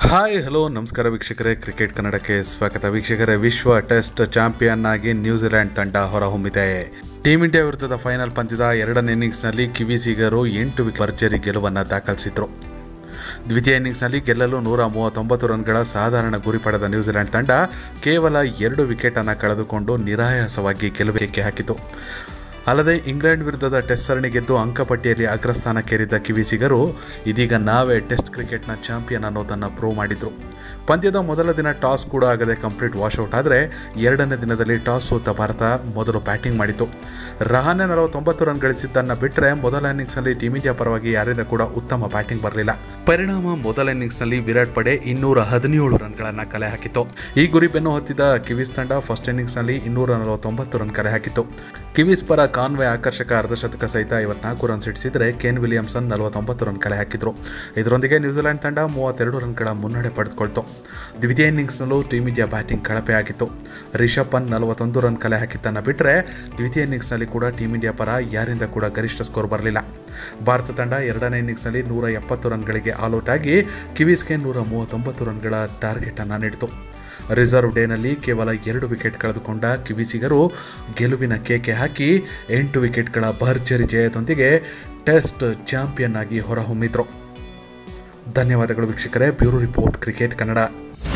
hi hello ನಮಸ್ಕಾರ ವೀಕ್ಷಕರೇ cricket ಕನ್ನಡಕ್ಕೆ ಸ್ವಾಗತ ವೀಕ್ಷಕರೇ ವಿಶ್ವ ಟೆಸ್ಟ್ ಚಾಂಪಿಯನ್ ಆಗಿ ನ್ಯೂಜಿಲೆಂಡ್ ತಂಡ ಹೊರಹೊಮ್ಮಿದೆ ಟೀಮ್ ಇಂಡಿಯಾ ವಿರುದ್ಧದ ಫೈನಲ್ ಪಂದ್ಯದ ಎರಡನೇ ಇನ್ನಿಂಗ್ಸ್ನಲ್ಲಿ ಕಿವಿಸಿಗರು ಎಂಟು ವಿಕೆಟ್ ಭರ್ಜರಿ ಗೆಲುವನ್ನು ದಾಖಲಿಸಿದ್ರು ದ್ವಿತೀಯ ಇನ್ನಿಂಗ್ಸ್ನಲ್ಲಿ ಗೆಲ್ಲಲು ನೂರ ಮೂವತ್ತೊಂಬತ್ತು ರನ್ಗಳ ಸಾಧಾರಣ ಗುರಿ ಪಡೆದ ನ್ಯೂಜಿಲೆಂಡ್ ತಂಡ ಕೇವಲ ಎರಡು ವಿಕೆಟನ್ನು ಕಳೆದುಕೊಂಡು ನಿರಾಯಾಸವಾಗಿ ಗೆಲುವಿಗೆ ಹಾಕಿತು ಅಲ್ಲದೆ ಇಂಗ್ಲೆಂಡ್ ವಿರುದ್ಧದ ಟೆಸ್ಟ್ ಸರಣಿ ಗೆದ್ದು ಅಂಕಪಟ್ಟಿಯಲ್ಲಿ ಅಗ್ರಸ್ಥಾನಕ್ಕೇರಿದ್ದ ಕಿವಿಸಿಗರು ಇದೀಗ ನಾವೇ ಟೆಸ್ಟ್ ಕ್ರಿಕೆಟ್ನ ಚಾಂಪಿಯನ್ ಅನ್ನೋದನ್ನು ಪ್ರೂವ್ ಮಾಡಿದ್ರು ಪಂದ್ಯದ ಮೊದಲ ದಿನ ಟಾಸ್ ಕೂಡ ಆಗದೆ ಕಂಪ್ಲೀಟ್ ವಾಶ್ಔಟ್ ಆದರೆ ಎರಡನೇ ದಿನದಲ್ಲಿ ಟಾಸ್ ಸೋತ ಭಾರತ ಮೊದಲು ಬ್ಯಾಟಿಂಗ್ ಮಾಡಿತು ರಹಾನೆ ನಲವತ್ತೊಂಬತ್ತು ರನ್ ಗಳಿಸಿದ್ದನ್ನು ಬಿಟ್ಟರೆ ಮೊದಲ ಇನ್ನಿಂಗ್ಸ್ನಲ್ಲಿ ಟೀಮ್ ಇಂಡಿಯಾ ಪರವಾಗಿ ಯಾರಿಂದ ಕೂಡ ಉತ್ತಮ ಬ್ಯಾಟಿಂಗ್ ಬರಲಿಲ್ಲ ಪರಿಣಾಮ ಮೊದಲ ಇನ್ನಿಂಗ್ಸ್ನಲ್ಲಿ ವಿರಾಟ್ ಪಡೆ ಇನ್ನೂರ ಹದಿನೇಳು ರನ್ಗಳನ್ನು ಕಲೆ ಹಾಕಿತ್ತು ಈ ಗುರಿ ಬೆನ್ನು ಹೊತ್ತಿದ ಕಿವೀಸ್ ತಂಡ ಫಸ್ಟ್ ಇನ್ನಿಂಗ್ಸ್ನಲ್ಲಿ ಇನ್ನೂರ ನಲವತ್ತೊಂಬತ್ತು ರನ್ ಕಲೆ ಹಾಕಿತ್ತು ಕಿವೀಸ್ ಪರ ಕಾನ್ವೆ ಆಕರ್ಷಕ ಅರ್ಧಶತಕ ಸಹಿತ ಐವತ್ನಾಲ್ಕು ರನ್ ಸಿಡಿಸಿದರೆ ಕೇನ್ ವಿಲಿಯಮ್ಸನ್ ನಲವತ್ತೊಂಬತ್ತು ರನ್ ಕಲೆ ಹಾಕಿದ್ರು ಇದರೊಂದಿಗೆ ನ್ಯೂಜಿಲೆಂಡ್ ತಂಡ ಮೂವತ್ತೆರಡು ರನ್ಗಳ ಮುನ್ನಡೆ ಪಡೆದುಕೊಳ್ತು ದ್ವಿತೀಯ ಇನ್ನಿಂಗ್ಸ್ನಲ್ಲೂ ಟೀಮ್ ಇಂಡಿಯಾ ಬ್ಯಾಟಿಂಗ್ ಕಳಪೆ ಆಗಿತ್ತು ರಿಷಬ್ ಪಂತ್ ನಲವತ್ತೊಂದು ರನ್ ಕಲೆ ಹಾಕಿದ್ದನ್ನು ಬಿಟ್ಟರೆ ದ್ವಿತೀಯ ಇನ್ನಿಂಗ್ಸ್ನಲ್ಲಿ ಕೂಡ ಟೀಮ್ ಇಂಡಿಯಾ ಪರ ಯಾರಿಂದ ಕೂಡ ಗರಿಷ್ಠ ಸ್ಕೋರ್ ಬರಲಿಲ್ಲ ಭಾರತ ತಂಡ ಎರಡನೇ ಇನ್ನಿಂಗ್ಸ್ನಲ್ಲಿ ನೂರ ಎಪ್ಪತ್ತು ರನ್ಗಳಿಗೆ ಆಲ್ಔಟ್ ಆಗಿ ಕಿವೀಸ್ಗೆ ನೂರ ಮೂವತ್ತೊಂಬತ್ತು ರನ್ಗಳ ಟಾರ್ಗೆಟನ್ನು ನೀಡಿತು ರಿಸರ್ವ್ ಡೇನಲ್ಲಿ ಕೇವಲ ಎರಡು ವಿಕೆಟ್ ಕಳೆದುಕೊಂಡ ಕಿವಿಸಿಗರು ಗೆಲುವಿನ ಕೇಕೆ ಹಾಕಿ ಎಂಟು ವಿಕೆಟ್ಗಳ ಭರ್ಜರಿ ಜಯದೊಂದಿಗೆ ಟೆಸ್ಟ್ ಚಾಂಪಿಯನ್ ಆಗಿ ಹೊರಹೊಮ್ಮಿದ್ರು ಧನ್ಯವಾದಗಳು ವೀಕ್ಷಕರೇ ಬ್ಯೂರೋ ರಿಪೋರ್ಟ್ ಕ್ರಿಕೆಟ್ ಕನ್ನಡ